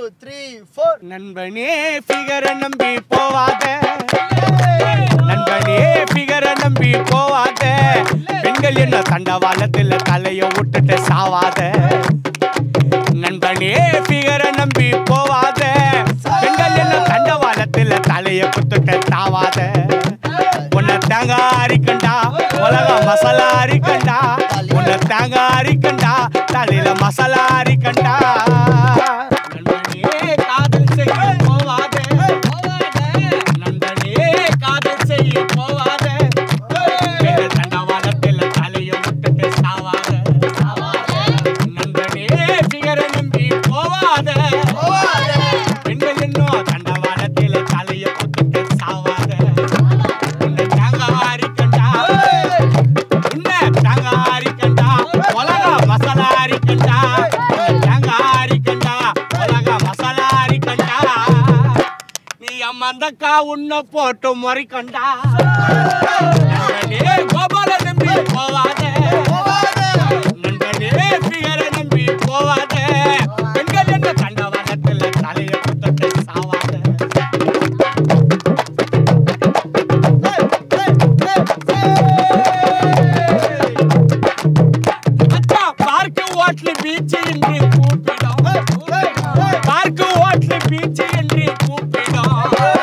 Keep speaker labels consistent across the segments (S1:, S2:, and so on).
S1: Three four
S2: நண்பனே ஃபிகர நம்பி போவாத நண்பனே ஃபிகர நம்பி போவாத பெண்கள் என்ன தண்டவாளத்துல தலைய விட்டுட்டு சாவாத நண்பனே ஃபிகர நம்பி போவாத பெண்கள் என்ன தண்டவாளத்துல தலைய குத்துட்டு தாவாத உன்னை தேங்காய் அரிக்கண்டா உலகம் மசாலா அரிக்கண்டா உன்னை தேங்காய் அரிக்கண்டா தலையில மசாலா அரிக்கண்டா நண்பனே காதல் செய்ய போவாதே நண்பனே காதல் செய்ய போவாதே எங்கள் தண்டவாளத்தில் தலைய விட்டுட்டு சாவாத நண்பனே சிகர நம்பி போவாத பெண்கள் இன்னும் தண்டவாளத்தில் தலைய விட்டுட்டு சாவாத உன்னை தேங்காய் அரிக்கண்டா உன்னை தேங்காய் அரிக்கண்டா உலக மசாலா அரிக்கண்டா உன்னை தேங்காய் அரிக்கண்டா உலக மசாலா அரிக்கண்டா நீ அம்மந்தக்கா உன்னை போட்டு முறைக்கண்டா நண்பனே கோபால நம்பி போவாத நண்பனே பிகர நம்பி போவாத பெண்கள் என்ன தண்டவாளத்தில் தலைய குத்தத்தை சாவாத அச்சா பார்க்கு ஓட்லு பீச் என்று கூப்பிடும் பார்க்கு ஓட்லு பீச் என்று கூப்பிடும்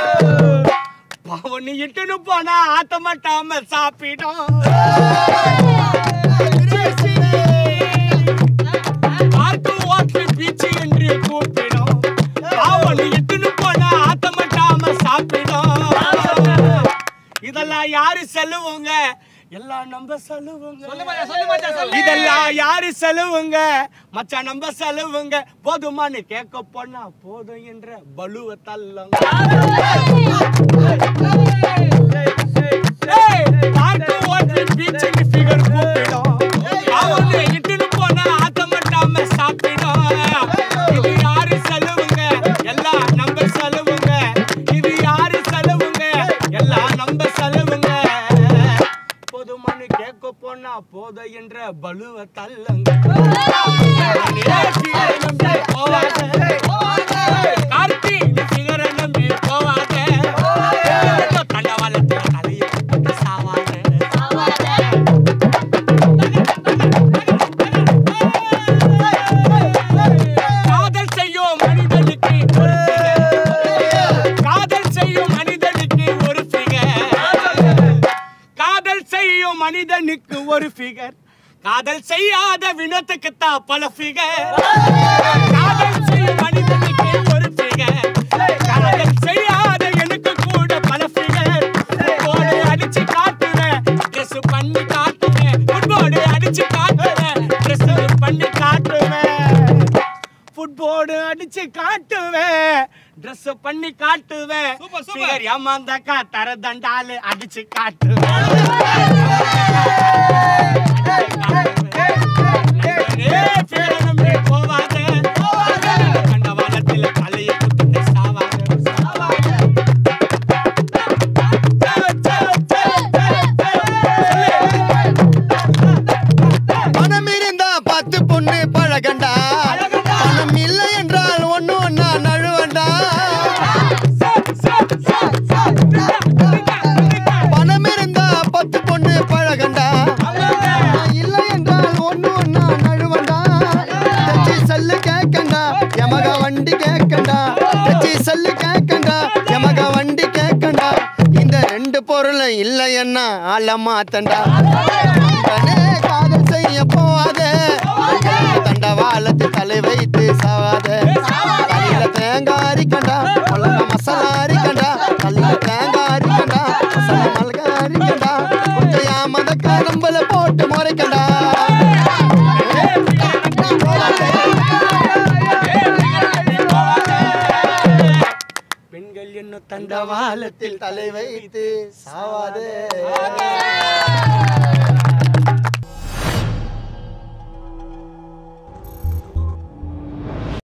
S2: பவனி இட்டுன்னு போனா ஆத்த மாட்டாம சாப்பிடும் பார்க்கு ஓட்லு பீச் என்று கூப்பிடும் பவனி இட்டுன்னு போனா ஆத்த மாட்டாம சாப்பிடும் இதெல்லாம் யாரு செல்லுவோங்க எல்லாம் நம்ம செல்லுவோங்க இதெல்லாம் யாரு செலவுங்க மச்சான் நம்ம செலவுங்க போதுமான்னு கேட்க போனா போதும் என்ற பலுவ தள்ளுங்க ஏய், பார்க்க ஓட்டு பீச்சுக்கு figure கூப்பிடும். அவனை இட்டுன்னு போனா ஆத்த மாட்டாம சாப்பிடும். இது யாரு செலவுங்க? எல்லாம் நம்ம செலவுங்க. இது யாரு செலவுங்க? எல்லாம் நம்ம செலவுங்க. போதுமான்னு கேட்க போனா போத என்ற பலுவ தள்ளுங்க கார்த்தி நீ figure நம்பி போவாத தண்டவாளத்தில் தலையை போட்டு சாவாத காதல் செய்யும் மனிதனுக்கு ஒரு figure. காதல் செய்யும் மனிதனுக்கு ஒரு ஃபிகர் காதல் செய்யும் மனிதனுக்கு ஒரு ஃபிகர் காதல் செய்யாத வினோத்துக்கு தான் பல ஃபிகர் காதல் செய்யும் மனிதனுக்கு ஒரு ஃபிகர் காதல் செய்யாத எனக்கு கூட பல ஃபிகர் ஃபுட்பால் அடிச்சு காட்டுவேன் ட்ரெஸ் பண்ணி காட்டுவேன் ஃபுட்பால் அடிச்சு காட்டுவேன் ட்ரெஸ் பண்ணி காட்டுவேன் ஃபுட்போர்டு அடிச்சு காட்டுவேன் ட்ரெஸ் பண்ணி காட்டுவேன் சூப்பர் ஏமாந்தாக்கா தர தண்டாலு அடிச்சு காட்டுவேன் நண்பனே, பேரை நம்பி போவாதே. கண்டவாளத்தில் தலையை குத்திட்டு சாவாதே.
S1: பணம் இருந்தா பத்து பொண்ணு பழகண்டா பணம் இல்லை என்றால் ஒண்ணு ஒன்னா நழுவண்டா பணம் இருந்தா பத்து பொண்ணு பழகண்டா பணம் இல்லை என்றால் ஒண்ணு ஒன்னா நழுவண்டா தச்சி சல்லு கேக்கண்டா எமக வண்டி கேக்கண்டா தச்சி சல்லு கேக்கண்டா எமக வண்டி கேக்கண்டா இந்த ரெண்டு பொருளும் இல்லை என்ன ஆள மாத்தண்டா கண்ணே காதல் செய்ய போவாதே தண்டவாளத்து தலை வைத்து சாவாதே தலையில தேங்காய் அரிக்கண்டா மிளகா மசாலா அரிக்கண்டா தலையில தேங்காய் அரிக்கண்டா மசாலா மிளகா அரிக்கண்டா கொஞ்சம் ஏமாந்த கரம்பல போட்டு முறைக்கண்டா
S2: பெண்கள் என்ன தண்டவாளத்தில்
S1: தலை வைத்து சாவாதே